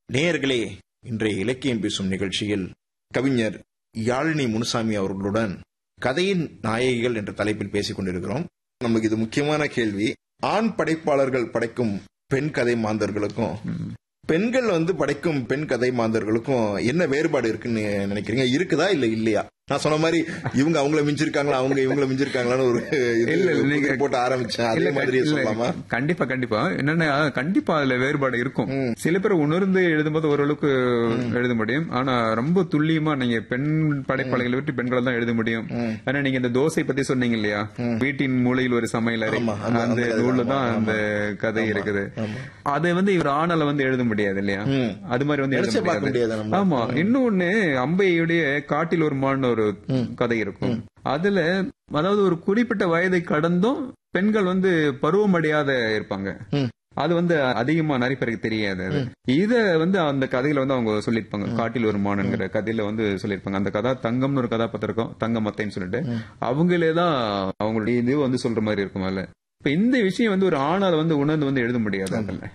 நேயர்களே இன்றைய இலக்கியம் பேசும் நிகழ்ச்சியில் கவிஞர் யாழினி முனுசாமி அவர்களுடன் கதையின் நாயகிகள் என்ற தலைப்பில் பேசிக் கொண்டிருக்கிறோம் நமக்கு இது முக்கியமான கேள்வி ஆண் படைப்பாளர்கள் படைக்கும் பெண் கதை மாந்தர்களுக்கும் பெண்கள் வந்து படைக்கும் பெண் கதை மாந்தர்களுக்கும் என்ன வேறுபாடு இருக்குன்னு நினைக்கிறீங்க இருக்குதா இல்ல இல்லையா நான் சொன்ன மாதிரி இவங்க அவங்கள மிஞ்சிருக்காங்களா அவங்க இவங்கள மிஞ்சிருக்காங்களான்னு ஒரு இது இல்ல, இல்ல, நீங்க- புதிர் போட்டு ஆரம்பிச்சேன் அதே இல்ல, மாதிரி இல்ல, சொல்லலாமா கண்டிப்பா கண்டிப்பா என்னன்னா கண்டிப்பா அதுல வேறுபாடு இருக்கும் சில பேர் உணர்ந்து எழுதும்போது ஓரளவுக்கு எழுத முடியும் ஆனா ரொம்ப துல்லியமா நீங்க பெண் படைப்பாளிகளை விட்டு பெண்களை தான் எழுத முடியும் ஏன்னா நீங்க இந்த தோசை பத்தி சொன்னீங்க இல்லையா வீட்டின் மூலையில் ஒரு சமையல் அறை ஆமா, அந்த- அந்த அந்த- நூல்ல தான் ஆமா, அந்த கதை இருக்குது அதை வந்து இவர் ஆணால வந்து எழுத முடியாது இல்லையா ம். அது மாதிரி வந்து எழுத நினைச்சே பார்க்க முடியாது முடியாது நம்ம ஆமா இன்னொன்னு அம்பையுடைய காட்டில் ஒரு மான் ஒரு கதை இருக்கும் அதுல அதாவது ஒரு குறிப்பிட்ட வயதை கடந்தும் பெண்கள் வந்து பருவமடையாத இருப்பாங்க ம். அது வந்து அதிகமா நிறைய பேருக்கு தெரியாது அது. இத வந்து அந்த கதையில வந்து அவங்க சொல்லிருப்பாங்க காட்டில் ஒரு மானுங்கிற கதையில வந்து சொல்லிருப்பாங்க அந்த கதா தங்கம்னு ஒரு கதாபாத்திரம் இருக்கும் தங்க மத்தைன்னு சொல்லிட்டு அவங்களே தான் அவங்களுடைய இது வந்து சொல்ற மாதிரி இருக்கும் அதுல இப்ப இந்த விஷயம் வந்து ஒரு ஆணால வந்து உணர்ந்து வந்து எழுத முடியாது அதுல